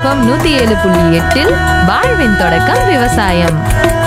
FM நூத்தி ஏழு புள்ளி எட்டில் வாழ்வின் தொடக்கம் விவசாயம்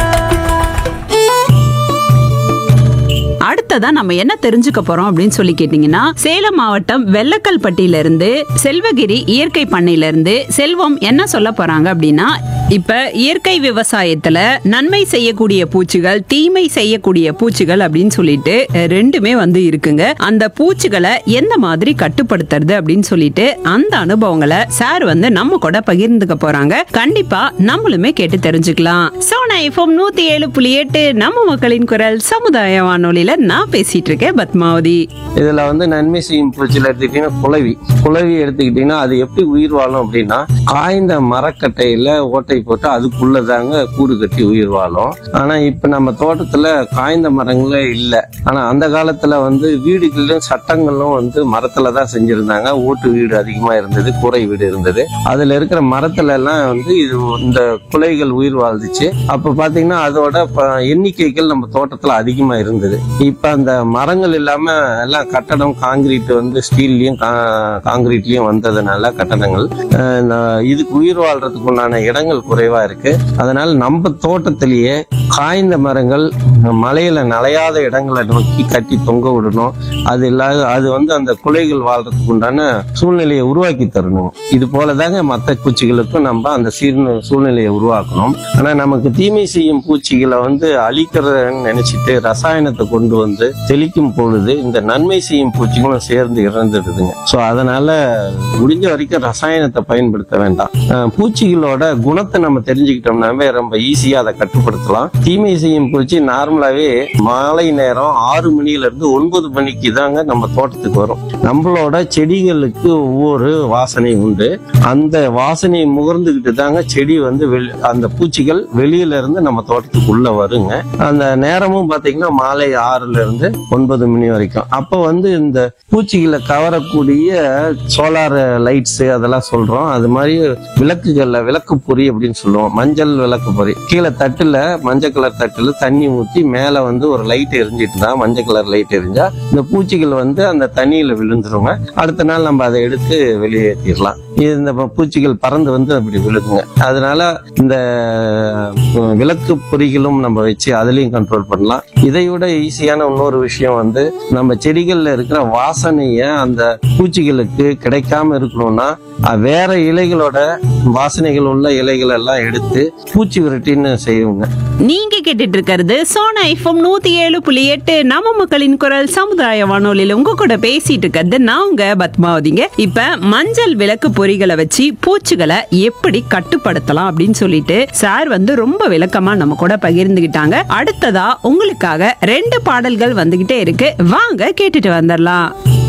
அடுத்ததா நம்ம என்ன தெரிஞ்சுக்க போறோம் அப்படின்னு சொல்லி கேட்டீங்கன்னா சேலம் மாவட்டம் வெள்ளக்கல்பட்டியில இருந்து செல்வகிரி இயற்கை பண்ணையில இருந்து செல்வம் என்ன சொல்ல போறாங்க அப்படின்னா இப்ப இயற்கை விவசாயத்துல நன்மை செய்யக்கூடிய பூச்சிகள் தீமை செய்யக்கூடிய பூச்சிகள் அப்படின்னு சொல்லிட்டு அஹ், ரெண்டுமே வந்து இருக்குங்க அந்த பூச்சிகளை எந்த மாதிரி கட்டுப்படுத்துறது அப்படின்னு சொல்லிட்டு அந்த அனுபவங்களை சார் வந்து நம்ம கூட பகிர்ந்துக்க போறாங்க கண்டிப்பா நம்மளுமே கேட்டு தெரிஞ்சுக்கலாம் சோனா எஃப்எம் நூத்தி ஏழு புள்ளி எட்டு நம்ம மக்களின் குரல் சமுதாய வானொலியில நான் பேசிட்டு இருக்கேன் பத்மாவதி இதுல வந்து நன்மை செய்யும் பூச்சியில் எடுத்துக்கிட்டீங்கன்னா குளவி குளவி எடுத்துக்கிட்டீங்கன்னா அது எப்படி உயிர் வாழும் அப்படின்னா காய்ந்த மரக்கட்டையில ஓட்டை போட்டு அதுக்குள்ளதாங்க கூடு கட்டி உயிர் வாழும் ஆனா இப்ப நம்ம தோட்டத்துல காய்ந்த மரங்களே இல்ல ஆனா அந்த காலத்துல வந்து வீடுகளிலும் சட்டங்களும் வந்து மரத்துல தான் செஞ்சிருந்தாங்க ஓட்டு வீடு அதிகமா இருந்தது கூரை வீடு இருந்தது அதுல இருக்கிற மரத்துல எல்லாம் வந்து இது இந்த குலைகள் உயிர் வாழ்ந்துச்சு அப்ப பாத்தீங்கன்னா அதோட ப- எண்ணிக்கைகள் நம்ம தோட்டத்துல அதிகமா இருந்தது இப்ப அந்த மரங்கள் இல்லாம எல்லாம் கட்டடம் காங்கிரீட் வந்து ஸ்டீல்லயும் காங்கிரீட்லயும் வந்ததுனால கட்டடங்கள் அஹ், இந்த இதுக்கு உயிர் வாழ்றதுக்கு உண்டான இடங்கள் குறைவா இருக்கு அதனால நம்ம தோட்டத்திலேயே காய்ந்த மரங்கள் மலையில நலையாத இடங்களை நோக்கி கட்டி தொங்க விடணும் அது இல்லாத அது வந்து அந்த குலைகள் வாழ்றதுக்கு உண்டான சூழ்நிலையை உருவாக்கி தரணும் இது போலதாங்க மற்ற பூச்சிகளுக்கும் நம்ம அந்த சீர் சூழ்நிலையை உருவாக்கணும் ஆனா நமக்கு தீமை செய்யும் பூச்சிகளை வந்து அழிக்கிறதுன்னு நினைச்சிட்டு ரசாயனத்தை கொண்டு வந்து தெளிக்கும் பொழுது இந்த நன்மை செய்யும் பூச்சிகளும் சேர்ந்து இறந்துடுதுங்க சோ அதனால முடிஞ்ச வரைக்கும் ரசாயனத்தை பயன்படுத்த வேண்டாம் அஹ் பூச்சிகளோட குணத்தை நம்ம தெரிஞ்சுக்கிட்டோம்னாவே ரொம்ப ஈஸியா அதை கட்டுப்படுத்தலாம் தீமை செய்யும் பூச்சி நார்மலாவே மாலை நேரம் ஆறு மணில இருந்து ஒன்பது மணிக்கு தாங்க நம்ம தோட்டத்துக்கு வரும் நம்மளோட செடிகளுக்கு ஒவ்வொரு வாசனை உண்டு அந்த வாசனையை முகர்ந்துகிட்டு தாங்க செடி வந்து வெளி- அந்த பூச்சிகள் வெளியில இருந்து நம்ம தோட்டத்துக்கு உள்ள வருங்க அந்த நேரமும் பாத்தீங்கன்னா மாலை ஆறுல இருந்து ஒன்பது மணி வரைக்கும் அப்ப வந்து இந்த பூச்சிகளை கவரக்கூடிய சோலார் லைட்ஸ் அதெல்லாம் சொல்றோம் அது மாதிரி விளக்குகள்ல விளக்கு பொறி அப்படின்னு சொல்லுவோம் மஞ்சள் விளக்கு பொறி கீழே தட்டுல மஞ்சள் கலர் தட்டுல தண்ணி ஊத்தி மேல வந்து ஒரு லைட் எரிஞ்சிட்டு தான் மஞ்சள் கலர் லைட் எரிஞ்சா இந்த பூச்சிகள் வந்து அந்த தண்ணியில விழுந்துருங்க அடுத்த நாள் நம்ம அதை எடுத்து வெளியேற்றிடலாம் இது இந்த பூச்சிகள் பறந்து வந்து அப்படி விழுகுங்க அதனால இந்த அஹ், விளக்கு பொறிகளும் நம்ம வச்சு அதுலயும் கண்ட்ரோல் பண்ணலாம் இதை விட ஈஸியான இன்னொரு விஷயம் வந்து நம்ம செடிகள்ல இருக்கிற வாசனைய அந்த பூச்சிகளுக்கு கிடைக்காம இருக்கணும்னா அஹ், வேற இலைகளோட வாசனைகள் உள்ள இலைகள் எல்லாம் எடுத்து பூச்சி விரட்டின்னு செய்வோங்க நீங்க கேட்டுட்டு இருக்கிறது சோனா எஃப்எம் நூத்தி ஏழு புள்ளி எட்டு நம்ம மக்களின் குரல் சமுதாய வானொலியில உங்க கூட பேசிட்டு இருக்கிறது நான் உங்க பத்மாவதிங்க இப்ப மஞ்சள் விளக்கு பொறிகளை வச்சு பூச்சிகளை எப்படி கட்டுப்படுத்தலாம் அப்படின்னு சொல்லிட்டு சார் வந்து ரொம்ப விளக்கமா நம்ம கூட பகிர்ந்துகிட்டாங்க அடுத்ததா உங்களுக்காக ரெண்டு பாடல்கள் வந்துகிட்டே இருக்கு வாங்க கேட்டுட்டு வந்துடலாம்